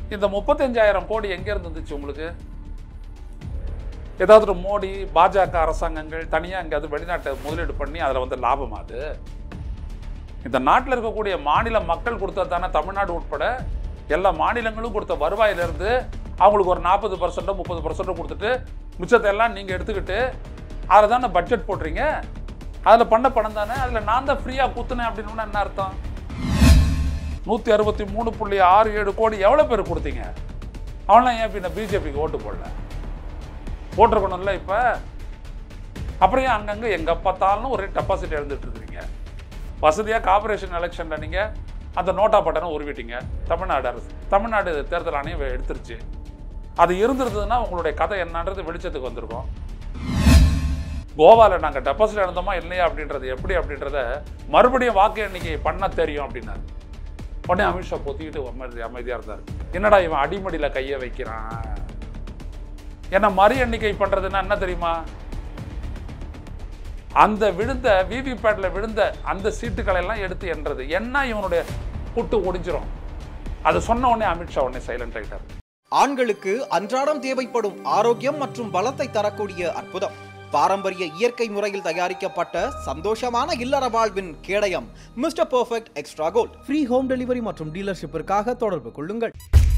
இந்த முப்பத்தஞ்சாயிரம் கோடி எங்க இருந்து வந்துச்சு உங்களுக்கு ஏதாவது ஒரு மோடி பாஜக அரசாங்கங்கள் தனியாக எங்கேயாவது வெளிநாட்டை முதலீடு பண்ணி அதில் வந்து லாபமா அது இந்த நாட்டில் இருக்கக்கூடிய மாநில மக்கள் கொடுத்தது தானே தமிழ்நாடு உட்பட எல்லா மாநிலங்களும் கொடுத்த வருவாயிலிருந்து அவங்களுக்கு ஒரு நாற்பது பர்சன்டோ முப்பது பர்சன்டோ கொடுத்துட்டு மிச்சத்தை எல்லாம் நீங்கள் எடுத்துக்கிட்டு அதில் தானே பட்ஜெட் போடுறீங்க அதில் பண்ண பணம் தானே அதில் நான் தான் ஃப்ரீயாக குத்துனேன் அப்படின்னு என்ன அர்த்தம் நூற்றி அறுபத்தி மூணு புள்ளி ஆறு ஏழு கோடி எவ்வளோ பேர் கொடுத்தீங்க அவன்லாம் ஏன் பின்ன பிஜேபிக்கு ஓட்டு போடல போட்டிருக்கணும்ல இப்போ அப்புறம் ஏன் அங்கங்கே எங்கே பார்த்தாலும் ஒரே டெபாசிட் எழுந்துட்டு இருக்கிறீங்க வசதியாக கார்பரேஷன் எலெக்ஷனில் நீங்கள் அந்த நோட்டா பட்டனை உருவிட்டீங்க தமிழ்நாடு அரசு தமிழ்நாடு தேர்தல் ஆணையம் எடுத்துருச்சு அது இருந்திருந்ததுன்னா உங்களுடைய கதை என்னன்றது வெளிச்சத்துக்கு வந்திருக்கும் கோவாவில் நாங்கள் டெபாசிட் எழுந்தோமா இல்லையா அப்படின்றது எப்படி அப்படின்றத மறுபடியும் வாக்கு எண்ணிக்கை பண்ண தெரியும் அப்படின்னாரு உடனே அமித்ஷா பொத்திக்கிட்டு அமைதி அமைதியாக இருந்தார் என்னடா இவன் அடிமடியில் கையை வைக்கிறான் என்ன மறு எண்ணிக்கை பண்ணுறதுன்னா என்ன தெரியுமா அந்த விழுந்த விவிபேட்டில் விழுந்த அந்த சீட்டுகளை எல்லாம் எடுத்து எண்றது என்ன இவனுடைய புட்டு ஒடிஞ்சிரும் அது சொன்ன உடனே அமித்ஷா உடனே சைலண்ட் ஆகிட்டார் ஆண்களுக்கு அன்றாடம் தேவைப்படும் ஆரோக்கியம் மற்றும் பலத்தை தரக்கூடிய அற்புதம் பாரம்பரிய இயற்கை முறையில் தயாரிக்கப்பட்ட சந்தோஷமான இல்லற வாழ்வின் கேடயம் Mister Perfect extra gold free home delivery மற்றும் டீலர்ஷிப்பிற்காக தொடர்பு கொள்ளுங்கள்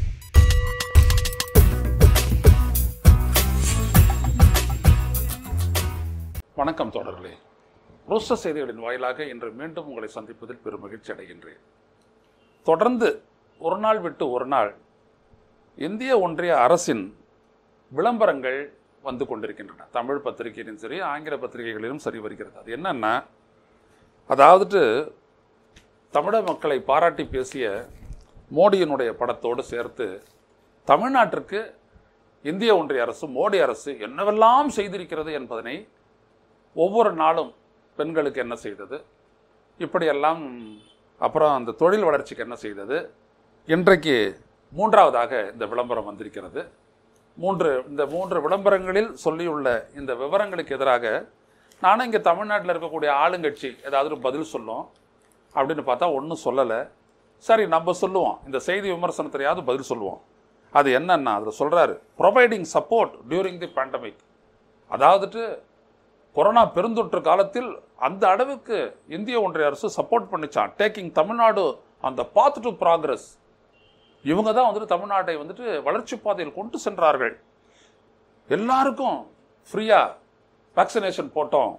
வணக்கம் தொடர்களே ரோஸ்டர் செய்திகளின் வாயிலாக இன்று மீண்டும் உங்களை சந்திப்பதில் பெரும் மகிழ்ச்சி அடைகின்றேன் தொடர்ந்து ஒரு நாள் விட்டு ஒரு நாள் இந்திய ஒன்றிய அரசின் விளம்பரங்கள் வந்து கொண்டிருக்கின்றன தமிழ் பத்திரிகையிலும் சரி ஆங்கில பத்திரிகைகளிலும் சரி வருகிறது அது என்னன்னா அதாவது தமிழக மக்களை பாராட்டி பேசிய மோடியினுடைய படத்தோடு சேர்த்து தமிழ்நாட்டிற்கு இந்திய ஒன்றிய அரசு மோடி அரசு என்னவெல்லாம் செய்திருக்கிறது என்பதனை ஒவ்வொரு நாளும் பெண்களுக்கு என்ன செய்தது இப்படியெல்லாம் அப்புறம் அந்த தொழில் வளர்ச்சிக்கு என்ன செய்தது இன்றைக்கு மூன்றாவதாக இந்த விளம்பரம் வந்திருக்கிறது மூன்று இந்த மூன்று விளம்பரங்களில் சொல்லியுள்ள இந்த விவரங்களுக்கு எதிராக நானும் இங்கே தமிழ்நாட்டில் இருக்கக்கூடிய ஆளுங்கட்சி ஏதாவது ஒரு பதில் சொல்லும் அப்படின்னு பார்த்தா ஒன்றும் சொல்லலை சரி நம்ம சொல்லுவோம் இந்த செய்தி விமர்சனத்திலையாவது பதில் சொல்லுவோம் அது என்னன்னா அதில் சொல்கிறாரு providing support during the pandemic அதாவதுட்டு கொரோனா பெருந்தொற்று காலத்தில் அந்த அளவுக்கு இந்திய ஒன்றிய அரசு சப்போர்ட் பண்ணிச்சான் டேக்கிங் தமிழ்நாடு அந்த பாத் டு ப்ராக்ரஸ் இவங்க தான் வந்துட்டு தமிழ்நாட்டை வந்துட்டு வளர்ச்சி பாதையில் கொண்டு சென்றார்கள் எல்லாருக்கும் ஃப்ரீயாக வேக்சினேஷன் போட்டோம்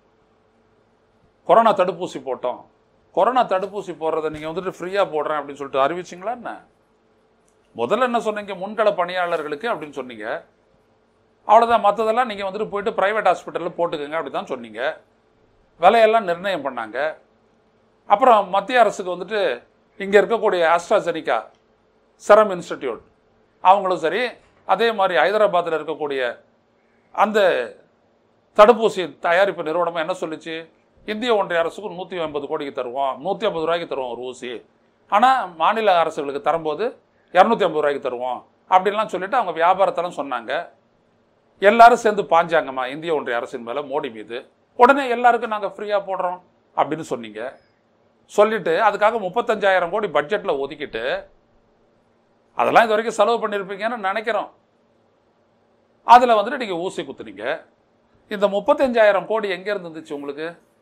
கொரோனா தடுப்பூசி போட்டோம் கொரோனா தடுப்பூசி போடுறதை நீங்கள் வந்துட்டு ஃப்ரீயாக போடுறேன் அப்படின்னு சொல்லிட்டு அறிவிச்சிங்களா என்ன முதல்ல என்ன சொன்னீங்க முன்கள பணியாளர்களுக்கு அப்படின்னு சொன்னீங்க அவ்வளோதான் மற்றதெல்லாம் நீங்கள் வந்துட்டு போயிட்டு ப்ரைவேட் ஹாஸ்பிட்டலில் போட்டுக்கோங்க அப்படி தான் சொன்னீங்க விலையெல்லாம் நிர்ணயம் பண்ணாங்க அப்புறம் மத்திய அரசுக்கு வந்துட்டு இங்கே இருக்கக்கூடிய ஆஸ்ட்ராசெனிகா செரம் இன்ஸ்டிடியூட் அவங்களும் சரி அதே மாதிரி ஹைதராபாத்தில் இருக்கக்கூடிய அந்த தடுப்பூசி தயாரிப்பு நிறுவனமும் என்ன சொல்லுச்சு இந்திய ஒன்றிய அரசுக்கு நூற்றி ஐம்பது கோடிக்கு தருவோம் நூற்றி ஐம்பது ரூபாய்க்கு தருவோம் ஒரு ஊசி ஆனால் மாநில அரசுகளுக்கு தரும்போது இரநூத்தி ஐம்பது ரூபாய்க்கு தருவோம் அப்படின்லாம் சொல்லிட்டு அவங்க வியாபாரத்தெல்லாம் சொன்னாங்க எல்லாரும் சேர்ந்து பாஞ்சாங்கம்மா இந்திய ஒன்றிய அரசின் மேலே மோடி மீது உடனே எல்லாருக்கும் நாங்கள் ஃப்ரீயாக போடுறோம் அப்படின்னு சொன்னீங்க சொல்லிட்டு அதுக்காக முப்பத்தஞ்சாயிரம் கோடி பட்ஜெட்டில் ஒதுக்கிட்டு அதெல்லாம் இது வரைக்கும் செலவு பண்ணியிருப்பீங்கன்னு நினைக்கிறோம் அதில் வந்துட்டு நீங்கள் ஊசி குத்துனீங்க இந்த முப்பத்தஞ்சாயிரம் கோடி எங்கேருந்து இருந்துச்சு உங்களுக்கு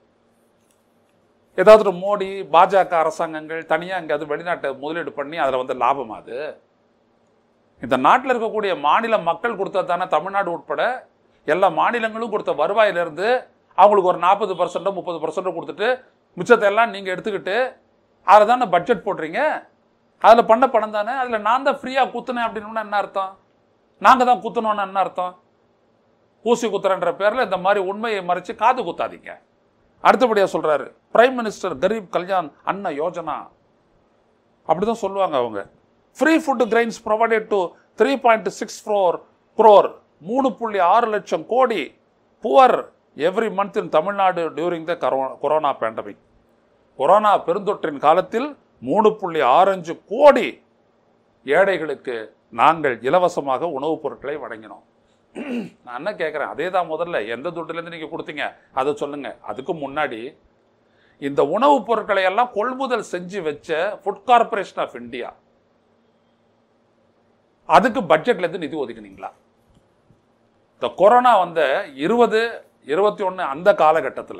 ஏதாவது ஒரு மோடி பாஜக அரசாங்கங்கள் தனியாக எங்கேயாவது வெளிநாட்டை முதலீடு பண்ணி அதில் வந்து லாபமா அது இந்த நாட்டில் இருக்கக்கூடிய மாநில மக்கள் கொடுத்தது தானே தமிழ்நாடு உட்பட எல்லா மாநிலங்களும் கொடுத்த வருவாயிலிருந்து அவங்களுக்கு ஒரு நாற்பது பர்சன்டோ முப்பது பர்சன்டோ கொடுத்துட்டு மிச்சத்தை எல்லாம் நீங்கள் எடுத்துக்கிட்டு அதில் தானே பட்ஜெட் போடுறீங்க அதில் பண்ண பணம் தானே அதில் நான் தான் ஃப்ரீயாக குத்துனேன் அப்படின்னு என்ன அர்த்தம் நாங்கள் தான் குத்தணும்னு என்ன அர்த்தம் ஊசி குத்துறன்ற பேரில் இந்த மாதிரி உண்மையை மறைச்சு காது குத்தாதீங்க அடுத்தபடியாக சொல்கிறாரு பிரைம் மினிஸ்டர் கரீப் கல்யாண் அன்ன யோஜனா அப்படி தான் சொல்லுவாங்க அவங்க free food grains provided to three point six four crore மூணு புள்ளி ஆறு லட்சம் கோடி poor every month in Tamil Nadu during the corona pandemic corona பெருந்தொற்றின் காலத்தில் மூணு புள்ளி ஆறஞ்சு கோடி ஏழைகளுக்கு நாங்கள் இலவசமாக உணவுப் பொருட்களை வழங்கினோம் நான் என்ன கேட்குறேன் அதே தான் முதல்ல எந்த துட்டுலேருந்து நீங்கள் கொடுத்தீங்க அதை சொல்லுங்க அதுக்கு முன்னாடி இந்த உணவுப் பொருட்களை எல்லாம் கொள்முதல் செஞ்சு வச்ச ஃபுட் கார்பரேஷன் ஆஃப் இந்தியா அதுக்கு பட்ஜெட்லேருந்து நிதி ஒதுக்குனீங்களா இந்த கொரோனா வந்த இருபது இருபத்தி ஒன்று அந்த காலகட்டத்தில்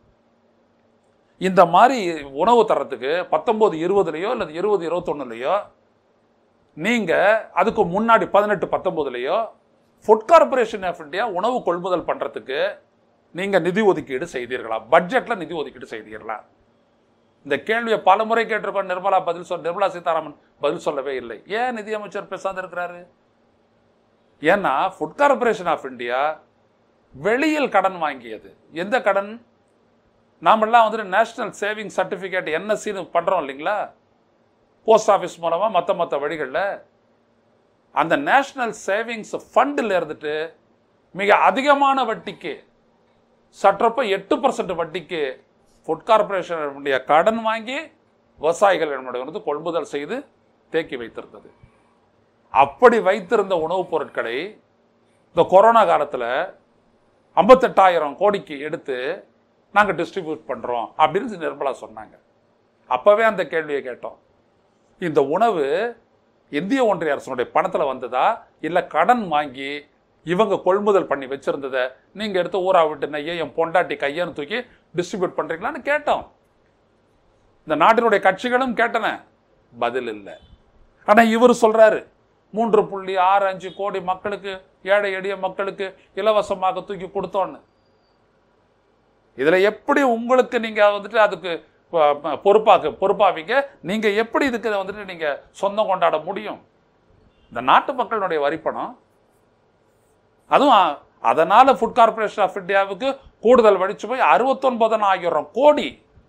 இந்த மாதிரி உணவு தரத்துக்கு பத்தொம்போது இருபதுலையோ அல்லது இருபது இருபத்தொன்னுலையோ நீங்கள் அதுக்கு முன்னாடி பதினெட்டு பத்தொம்போதுலையோ ஃபுட் கார்பரேஷன் ஆஃப் இந்தியா உணவு கொள்முதல் பண்ணுறதுக்கு நீங்கள் நிதி ஒதுக்கீடு செய்தீர்களா பட்ஜெட்டில் நிதி ஒதுக்கீடு செய்தீர்களா இந்த கேள்வியை பல முறை கேட்டிருக்கோம் நிர்மலா பதில் சொல் நிர்மலா சீதாராமன் பதில் சொல்லவே இல்லை ஏன் நிதியமைச்சர் பேசாத இருக்கிறாரு ஏன்னா ஃபுட் கார்பரேஷன் ஆஃப் இந்தியா வெளியில் கடன் வாங்கியது எந்த கடன் நாமெல்லாம் வந்துட்டு நேஷனல் சேவிங் சர்டிஃபிகேட் என்எஸ்சின்னு பண்ணுறோம் இல்லைங்களா போஸ்ட் ஆஃபீஸ் மூலமாக மற்ற மற்ற வழிகளில் அந்த நேஷனல் சேவிங்ஸ் ஃபண்டில் இருந்துட்டு மிக அதிகமான வட்டிக்கு சற்றப்ப எட்டு பர்சன்ட் வட்டிக்கு ஃபுட் கார்பரேஷனுடைய கடன் வாங்கி விவசாயிகள் வந்து கொள்முதல் செய்து தேக்கி வைத்திருந்தது அப்படி வைத்திருந்த உணவுப் பொருட்களை இந்த கொரோனா காலத்தில் ஐம்பத்தெட்டாயிரம் கோடிக்கு எடுத்து நாங்கள் டிஸ்ட்ரிபியூட் பண்ணுறோம் அப்படின்னு நிர்மலா சொன்னாங்க அப்போவே அந்த கேள்வியை கேட்டோம் இந்த உணவு இந்திய ஒன்றிய அரசனுடைய பணத்தில் வந்ததா இல்லை கடன் வாங்கி இவங்க கொள்முதல் பண்ணி வச்சிருந்ததை நீங்கள் எடுத்து ஊரா விட்டு நெய்யை என் பொண்டாட்டி கையன்னு தூக்கி டிஸ்ட்ரிபியூட் பண்ணுறீங்களான்னு கேட்டோம் இந்த நாட்டினுடைய கட்சிகளும் கேட்டன பதில் இல்லை ஆனால் இவர் சொல்றாரு மூன்று புள்ளி ஆறு அஞ்சு கோடி மக்களுக்கு ஏழை எளிய மக்களுக்கு இலவசமாக தூக்கி கொடுத்தோன்னு இதுல எப்படி உங்களுக்கு நீங்க வந்துட்டு அதுக்கு ப- ப- பொறுப்பாக்கு பொறுப்பாவீங்க நீங்க எப்படி இதுக்கு வந்துட்டு நீங்க சொந்தம் கொண்டாட முடியும் இந்த நாட்டு மக்களுடைய வரிப்பணம் அதுவும் அ- அதனால ஃபுட் கார்பரேஷன் ஆஃப் இந்தியாவுக்கு கூடுதல் வடிச்சு போய் அறுபத்தொன்பதனாயிரம் கோடி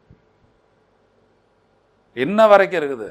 இன்ன வரைக்கும் இருக்குது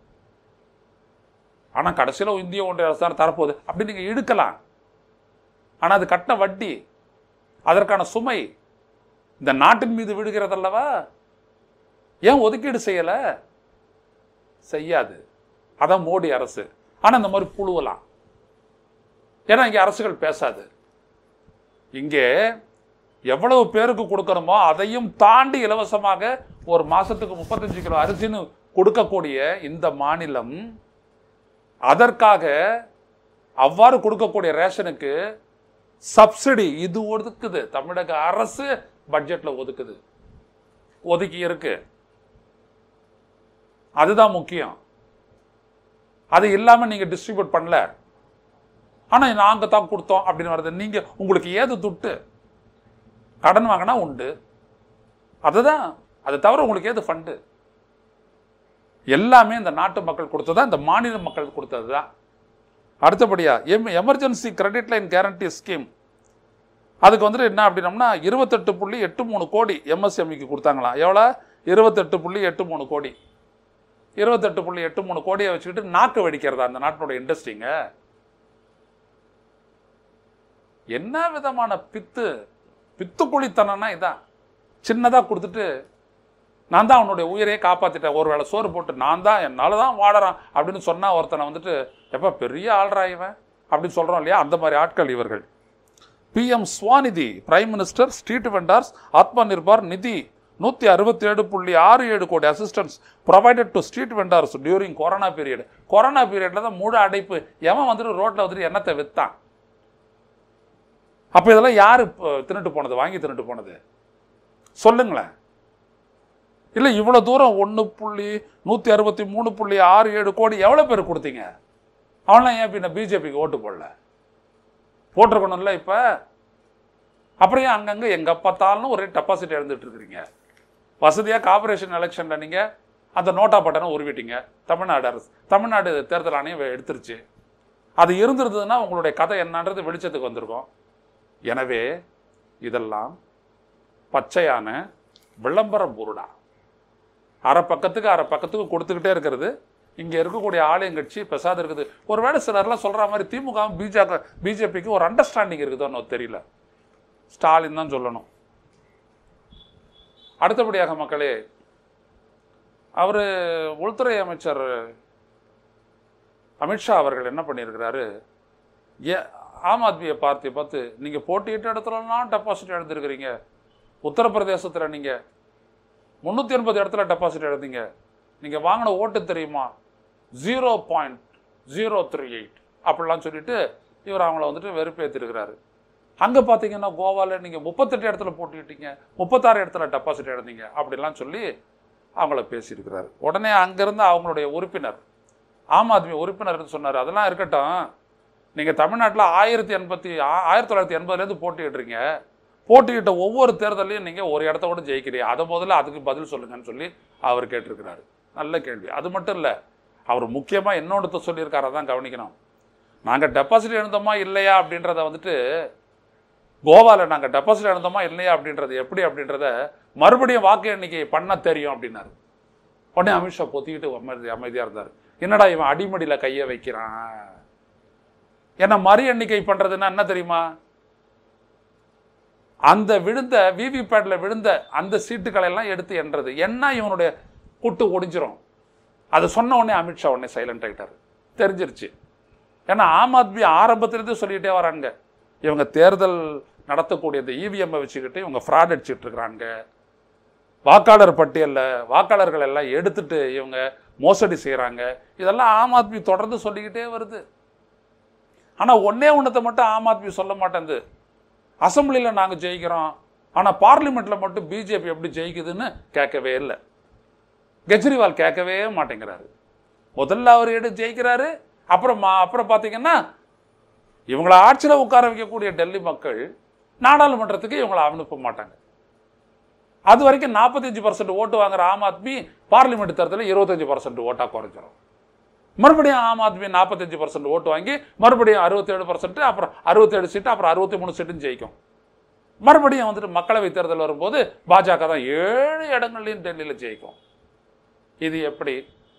ஆனா கடைசியில இந்திய ஒன்றிய அரசு தான் தரப்போகுது அப்படி நீங்க இழுக்கலாம் ஆனா அது கட்டின வட்டி அதற்கான சுமை இந்த நாட்டின் மீது விடுகிறதல்லவா ஏன் ஒதுக்கீடு செய்யல செய்யாது அதான் மோடி அரசு ஆனா இந்த மாதிரி புழுவலாம் ஏன்னா இங்க அரசுகள் பேசாது இங்கே எவ்வளவு பேருக்கு கொடுக்கணுமோ அதையும் தாண்டி இலவசமாக ஒரு மாசத்துக்கு முப்பத்தஞ்சு கிலோ அரிசின்னு கொடுக்கக்கூடிய இந்த மாநிலம் அதற்காக அவ்வாறு கொடுக்கக்கூடிய ரேஷனுக்கு சப்சிடி இது ஒதுக்குது தமிழக அரசு பட்ஜெட்ல ஒதுக்குது ஒதுக்கி இருக்கு அதுதான் முக்கியம் அது இல்லாம நீங்க டிஸ்ட்ரிபியூட் பண்ணல ஆனா நாங்க தான் கொடுத்தோம் அப்படின்னு வருது நீங்க உங்களுக்கு ஏது துட்டு கடன் வாங்கினா உண்டு அதுதான் அது தவிர உங்களுக்கு ஏது ஃபண்டு எல்லாமே இந்த நாட்டு மக்கள் கொடுத்ததா இந்த மாநில மக்கள் கொடுத்தது தான் அடுத்தபடியா M emergency credit line guarantee scheme அதுக்கு வந்துட்டு என்ன அப்படின்னம்னா இருபத்தெட்டு புள்ளி எட்டு மூணு கோடி எம்எஸ்எம்இக்கு கொடுத்தாங்களாம் எவ்வளோ இருபத்தெட்டு புள்ளி எட்டு மூணு கோடி இருபத்தெட்டு புள்ளி எட்டு மூணு கோடியை வச்சுக்கிட்டு நாக்கு வெடிக்கிறதா அந்த நாட்டினுடைய இண்டஸ்ட்ரிங்க என்ன விதமான பித்து பித்துக்குழித்தனம்னா இதான் சின்னதாக கொடுத்துட்டு நான் தான் அவனுடைய உயிரையே காப்பாற்றிட்டேன் ஒரு வேளை சோறு போட்டு நான் தான் என்னால் தான் வாழறான் அப்படின்னு சொன்னா ஒருத்தனை வந்துட்டு எப்போ பெரிய ஆள்றா இவன் அப்படின்னு சொல்கிறோம் இல்லையா அந்த மாதிரி ஆட்கள் இவர்கள் PM Svanidhi prime minister street vendors Atma Nirbhar நிதி நூற்றி அறுபத்தி ஏழு புள்ளி ஆறு ஏழு கோடி assistance provided to street vendors during corona period corona பீரியட்ல தான் முழு அடைப்பு எவன் வந்துட்டு ரோட்ல வந்துட்டு எண்ணத்தை வித்தான் அப்போ இதெல்லாம் யாரு இப்போ தின்னுட்டு போனது வாங்கி தின்னுட்டு போனது சொல்லுங்களேன் இல்லை இவ்வளோ தூரம் ஒன்று புள்ளி நூற்றி அறுபத்தி மூணு புள்ளி ஆறு ஏழு கோடி எவ்வளோ பேர் கொடுத்தீங்க அவன்லாம் ஏன் பின்ன பிஜேபிக்கு ஓட்டு போடல போட்டிருக்கணும்ல இப்போ அப்புறம் ஏன் அங்கங்கே எங்கே பார்த்தாலும் ஒரே டெபாசிட் எழுந்துட்டு இருக்கிறீங்க வசதியாக கார்பரேஷன் எலெக்ஷனில் நீங்கள் அந்த நோட்டா பட்டனை உருவிட்டீங்க தமிழ்நாடு அரசு தமிழ்நாடு தேர்தல் ஆணையம் எடுத்துருச்சு அது இருந்திருந்ததுன்னா உங்களுடைய கதை என்னன்றது வெளிச்சத்துக்கு வந்திருக்கும் எனவே இதெல்லாம் பச்சையான விளம்பர பொருடா அரை பக்கத்துக்கு அரை பக்கத்துக்கு கொடுத்துக்கிட்டே இருக்கிறது இங்கே இருக்கக்கூடிய ஆலயங்கட்சி பெசாத இருக்குது ஒருவேளை சிலர்லாம் சொல்கிற மாதிரி திமுக பிஜேபி பிஜேபிக்கு ஒரு அண்டர்ஸ்டாண்டிங் இருக்குதோன்னு தெரியல ஸ்டாலின் தான் சொல்லணும் அடுத்தபடியாக மக்களே அவர் உள்துறை அமைச்சர் அமித்ஷா அவர்கள் என்ன பண்ணியிருக்கிறாரு ஏ ஆம் ஆத்மியை பார்த்து பார்த்து நீங்கள் போட்டியிட்ட இடத்துலலாம் டெபாசிட் எழுந்திருக்கிறீங்க உத்தரப்பிரதேசத்தில் நீங்கள் முந்நூற்றி எண்பது இடத்துல டெபாசிட் எழுந்தீங்க நீங்கள் வாங்கின ஓட்டு தெரியுமா zero point zero three eight அப்படிலாம் சொல்லிட்டு இவர் அவங்கள வந்துட்டு வெறுப்பேற்றிருக்கிறாரு அங்கே பார்த்தீங்கன்னா கோவாவில் நீங்கள் முப்பத்தெட்டு இடத்துல போட்டிக்கிட்டீங்க முப்பத்தாறு இடத்துல டெபாசிட் இழந்தீங்க அப்படிலாம் சொல்லி அவங்கள பேசியிருக்கிறாரு உடனே அங்கேருந்து அவங்களுடைய உறுப்பினர் ஆம் ஆத்மி உறுப்பினர் சொன்னார் அதெல்லாம் இருக்கட்டும் நீங்கள் தமிழ்நாட்டில் ஆயிரத்தி எண்பத்தி ஆ- ஆயிரத்தி தொள்ளாயிரத்தி எண்பதுலேருந்து போட்டிக்கிட்டுறீங்க போட்டிக்கிட்ட ஒவ்வொரு தேர்தலையும் நீங்கள் ஒரு இடத்த கூட ஜெயிக்கிறீங்க அதை முதல்ல அதுக்கு பதில் சொல்லுங்கன்னு சொல்லி அவர் கேட்டிருக்கிறாரு நல்ல கேள்வி அது மட்டும் இல்லை அவர் முக்கியமாக இன்னொன்று சொல்லியிருக்காரு அதான் கவனிக்கணும் நாங்கள் டெபாசிட் எழுந்தோமா இல்லையா அப்படின்றத வந்துட்டு கோவாவில் நாங்கள் டெபாசிட் எழுந்தோமா இல்லையா அப்படின்றது எப்படி அப்படின்றத மறுபடியும் வாக்கு எண்ணிக்கை பண்ண தெரியும் அப்படின்னாரு உடனே அமித்ஷா பொத்திக்கிட்டு அமைதி அமைதியாக இருந்தார் என்னடா இவன் அடிமடியில் கையை வைக்கிறான் ஏன்னா மறு எண்ணிக்கை பண்ணுறதுன்னா என்ன தெரியுமா அந்த விழுந்த விவிபேட்ல விழுந்த அந்த சீட்டுகளை எல்லாம் எடுத்து எண்றது என்ன இவனுடைய குட்டு ஒடிஞ்சிரும் அதை சொன்ன உடனே அமித்ஷா உடனே சைலண்ட் ஆயிட்டாரு தெரிஞ்சிருச்சு ஏன்னா ஆம் ஆத்மி ஆரம்பத்திலிருந்து சொல்லிட்டே வராங்க இவங்க தேர்தல் நடத்தக்கூடிய இந்த இவிஎம்மை வச்சுக்கிட்டு இவங்க ஃப்ராட் அடிச்சிட்டு இருக்கிறாங்க வாக்காளர் பட்டியலில் வாக்காளர்கள் எல்லாம் எடுத்துட்டு இவங்க மோசடி செய்கிறாங்க இதெல்லாம் ஆம் ஆத்மி தொடர்ந்து சொல்லிக்கிட்டே வருது ஆனால் ஒண்ணே ஒன்றத்தை மட்டும் ஆம் ஆத்மி சொல்ல மாட்டேங்குது அசம்பிளியில் நாங்கள் ஜெயிக்கிறோம் ஆனால் பார்லிமெண்ட்டில் மட்டும் பிஜேபி எப்படி ஜெயிக்குதுன்னு கேட்கவே இல்லை கெஜ்ரிவால் கேட்கவே மாட்டேங்கிறாரு முதல்ல அவர் எடுத்து ஜெயிக்கிறாரு அப்புறம் மா- அப்புறம் பார்த்தீங்கன்னா இவங்கள ஆட்சியில் உட்கார வைக்கக்கூடிய டெல்லி மக்கள் நாடாளுமன்றத்துக்கு இவங்களை அனுப்ப மாட்டாங்க அது வரைக்கும் நாற்பத்தஞ்சு பர்சன்ட் ஓட்டு வாங்குற ஆம் ஆத்மி பார்லிமெண்ட் தேர்தலில் இருபத்தஞ்சு பர்சன்ட் ஓட்டாக குறைஞ்சிரும் மறுபடியும் ஆம் ஆத்மி நாற்பத்தஞ்சு பர்சன்ட் ஓட்டு வாங்கி மறுபடியும் அறுபத்தேழு பர்சன்ட் அப்புறம் அறுபத்தேழு சீட்டு அப்புறம் அறுபத்தி மூணு சீட்டும் ஜெயிக்கும் மறுபடியும் வந்துட்டு மக்களவை தேர்தல் வரும்போது பாஜக தான் ஏழு இடங்கள்லையும் டெல்லியில் ஜெயிக்கும் இது எப்படி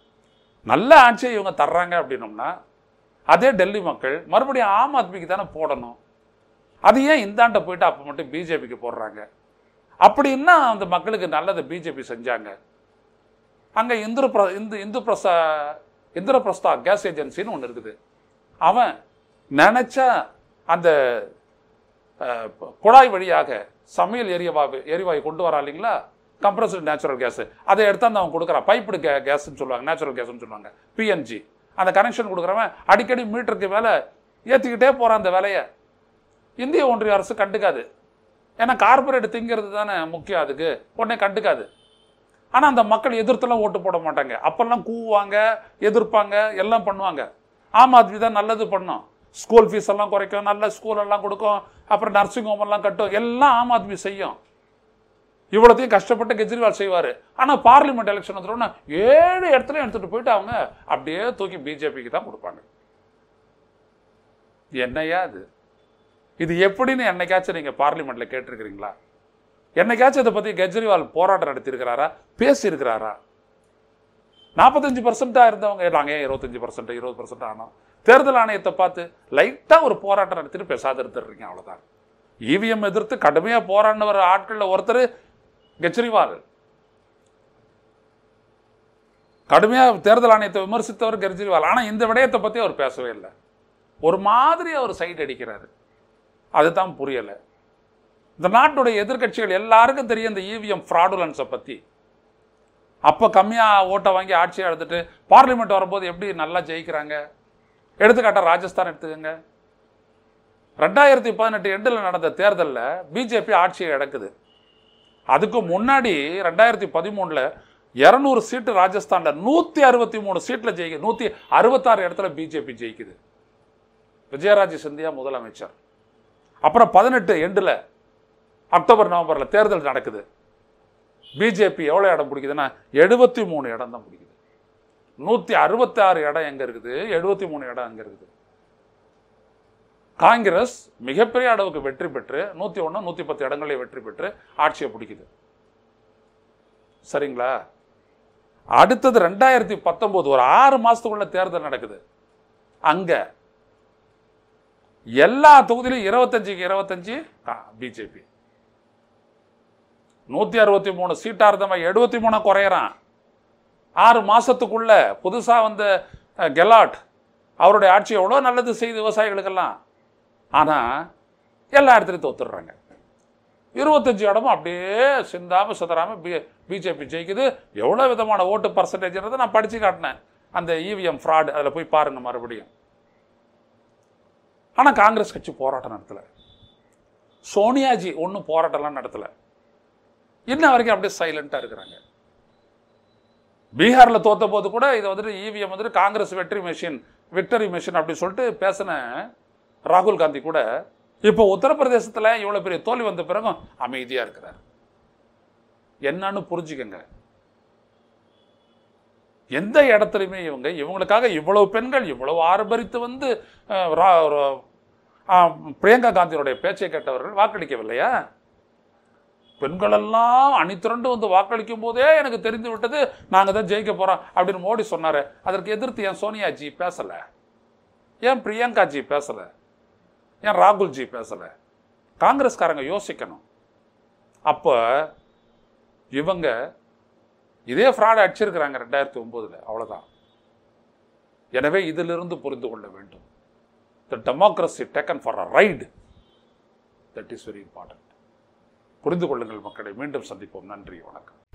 நல்ல ஆட்சியை இவங்க தர்றாங்க அப்படின்னோம்னா அதே டெல்லி மக்கள் மறுபடியும் ஆம் ஆத்மிக்கு தானே போடணும் அது ஏன் இந்தாண்ட போயிட்டு அப்போ மட்டும் பிஜேபிக்கு போடுறாங்க அப்படின்னா அந்த மக்களுக்கு நல்லது பிஜேபி செஞ்சாங்க அங்கே இந்திர பிர இந்து இந்து பிரசா இந்திரபிரஸ்தா கேஸ் ஏஜென்சின்னு ஒன்று இருக்குது அவன் நினைச்சா அந்த அஹ், குழாய் வழியாக சமையல் எரிவாயு எரிவாயு கொண்டு வரா இல்லைங்களா கம்ப்ரஸ்டு நேச்சுரல் கேஸ் அதை எடுத்தாந்து அவன் கொடுக்குறான் பைப்டு கே கேஸ்ன்னு சொல்லுவாங்க நேச்சுரல் கேஸ்னு சொல்லுவாங்க பிஎன்ஜி அந்த கனெக்ஷன் கொடுக்குறவன் அடிக்கடி மீட்டருக்கு மேலே ஏற்றிக்கிட்டே போகிறான் அந்த விலையை இந்திய ஒன்றிய அரசு கண்டுக்காது ஏன்னா கார்பரேட் திங்கிறது தானே முக்கியம் அதுக்கு உடனே கண்டுக்காது ஆனால் அந்த மக்கள் எதிர்த்துலாம் ஓட்டு போட மாட்டாங்க அப்பெல்லாம் கூவுவாங்க எதிர்ப்பாங்க எல்லாம் பண்ணுவாங்க ஆம் ஆத்மி தான் நல்லது பண்ணும் ஸ்கூல் ஃபீஸ் எல்லாம் குறைக்கும் நல்ல ஸ்கூல் எல்லாம் கொடுக்கும் அப்புறம் நர்சிங் ஹோம் எல்லாம் கட்டும் எல்லாம் ஆம் ஆத்மி செய்யும் இவ்வளோத்தையும் கஷ்டப்பட்டு கெஜ்ரிவால் செய்வார் ஆனால் பார்லிமெண்ட் எலெக்ஷன் வந்துட்டோன்னா ஏழு இடத்துலையும் எடுத்துகிட்டு போயிட்டு அவங்க அப்படியே தூக்கி பிஜேபிக்கு தான் கொடுப்பாங்க என்னையா இது இது எப்படின்னு என்னைக்காச்சும் நீங்கள் பார்லிமெண்ட்டில் கேட்டிருக்கிறீங்களா என்னைக்காச்சும் இதை பற்றி கெஜ்ரிவால் போராட்டம் நடத்தியிருக்கிறாரா பேசியிருக்கிறாரா நாற்பத்தஞ்சு பர்சன்ட்டாக இருந்தவங்க நாங்கள் ஏன் இருபத்தஞ்சு பர்சன்ட் இருபது பர்சன்ட் ஆனோம் தேர்தல் ஆணையத்தை பார்த்து லைட்டாக ஒரு போராட்டம் நடத்திட்டு பேசாத இருந்துடுறீங்க அவ்வளோதான் இவிஎம் எதிர்த்து கடுமையாக போராடின வர ஆட்களில் ஒருத்தர் கெஜ்ரிவால் கடுமையாக தேர்தல் ஆணையத்தை விமர்சித்தவர் கெஜ்ரிவால் ஆனால் இந்த விடயத்தை பற்றி அவர் பேசவே இல்லை ஒரு மாதிரி அவர் சைட் அடிக்கிறாரு அதுதான் புரியலை இந்த நாட்டுடைய எதிர்க்கட்சிகள் எல்லாருக்கும் தெரியும் இந்த இவிஎம் ஃப்ராடுலன்ஸை பற்றி அப்போ கம்மியாக ஓட்டை வாங்கி ஆட்சியை எடுத்துட்டு பார்லிமெண்ட் வரும்போது எப்படி நல்லா ஜெயிக்கிறாங்க எடுத்துக்காட்ட ராஜஸ்தான் எடுத்துக்கோங்க ரெண்டாயிரத்தி பதினெட்டு எண்டில் நடந்த தேர்தலில் பிஜேபி ஆட்சியை இழக்குது அதுக்கு முன்னாடி ரெண்டாயிரத்தி பதிமூணில் இரநூறு சீட்டு ராஜஸ்தானில் நூற்றி அறுபத்தி மூணு சீட்டில் ஜெயிக்குது நூற்றி அறுபத்தாறு இடத்துல பிஜேபி ஜெயிக்குது விஜயராஜ சிந்தியா முதலமைச்சர் அப்புறம் பதினெட்டு எண்டில் அக்டோபர் நவம்பரில் தேர்தல் நடக்குது பிஜேபி எவ்வளோ இடம் பிடிக்குதுன்னா எழுபத்தி மூணு இடம் தான் பிடிக்குது நூற்றி அறுபத்தாறு இடம் எங்கே இருக்குது எழுபத்தி மூணு இடம் எங்கே இருக்குது காங்கிரஸ் மிகப்பெரிய அளவுக்கு வெற்றி பெற்று நூற்றி ஒன்று நூற்றி பத்து இடங்களில் வெற்றி பெற்று ஆட்சியை பிடிக்குது சரிங்களா அடுத்தது ரெண்டாயிரத்தி பத்தொம்போது ஒரு ஆறு மாதத்துக்குள்ள தேர்தல் நடக்குது அங்கே எல்லா தொகுதியிலும் இருபத்தஞ்சுக்கு இருபத்தஞ்சு பிஜேபி நூற்றி அறுபத்தி மூணு சீட்டாக இருந்தவன் எழுபத்தி மூணு குறையிறான் ஆறு மாதத்துக்குள்ள புதுசாக வந்த அஹ், கெலாட் அவருடைய ஆட்சி எவ்வளோ நல்லது செய்து விவசாயிகளுக்கெல்லாம் ஆனால் எல்லா இடத்துலையும் தோத்துடுறாங்க இருபத்தஞ்சு இடமும் அப்படியே சிந்தாமல் சிதறாமல் பி பிஜேபி ஜெயிக்குது எவ்வளோ விதமான ஓட்டு பர்சன்டேஜ்ன்றதை நான் படித்து காட்டினேன் அந்த இவிஎம் ஃப்ராட் அதில் போய் பாருங்கள் மறுபடியும் ஆனால் காங்கிரஸ் கட்சி போராட்டம் நடத்தலை சோனியாஜி ஒன்றும் போராட்டம்லாம் நடத்தலை இன்ன வரைக்கும் அப்படியே சைலண்ட்டாக இருக்கிறாங்க பீகாரில் தோத்த போது கூட இதை வந்துட்டு இவிஎம் வந்துட்டு காங்கிரஸ் வெற்றி மெஷின் விக்டரி மெஷின் அப்படின்னு சொல்லிட்டு பேசின ராகுல் காந்தி கூட இப்போ உத்தரப்பிரதேசத்தில் இவ்வளோ பெரிய தோல்வி வந்த பிறகும் அமைதியாக இருக்கிறார் என்னன்னு புரிஞ்சுக்கங்க எந்த இடத்துலையுமே இவங்க இவங்களுக்காக இவ்வளவு பெண்கள் இவ்வளவு ஆர்ப்பரித்து வந்து அஹ், ரா- ரா- ஆஹ், பிரியங்கா காந்தியினுடைய பேச்சை கேட்டவர்கள் வாக்களிக்கவில்லையா பெண்களெல்லாம் அணிதிரண்டு வந்து வாக்களிக்கும் போதே எனக்கு தெரிந்து விட்டது நாங்கள் தான் ஜெயிக்க போகிறோம் அப்படின்னு மோடி சொன்னார் அதற்கு எதிர்த்து ஏன் சோனியாஜி பேசலை ஏன் பிரியங்காஜி பேசலை ஏன் ராகுல்ஜி பேசலை காங்கிரஸ்காரங்க யோசிக்கணும் அப்போ இவங்க இதே ஃப்ராட் அடிச்சிருக்கிறாங்க ரெண்டாயிரத்தி ஒம்போதில் அவ்வளோதான் எனவே இதிலிருந்து புரிந்து கொள்ள வேண்டும் the democracy taken for a ride that is very important புரிந்து கொள்ளுங்கள் மக்களை மீண்டும் சந்திப்போம் நன்றி வணக்கம்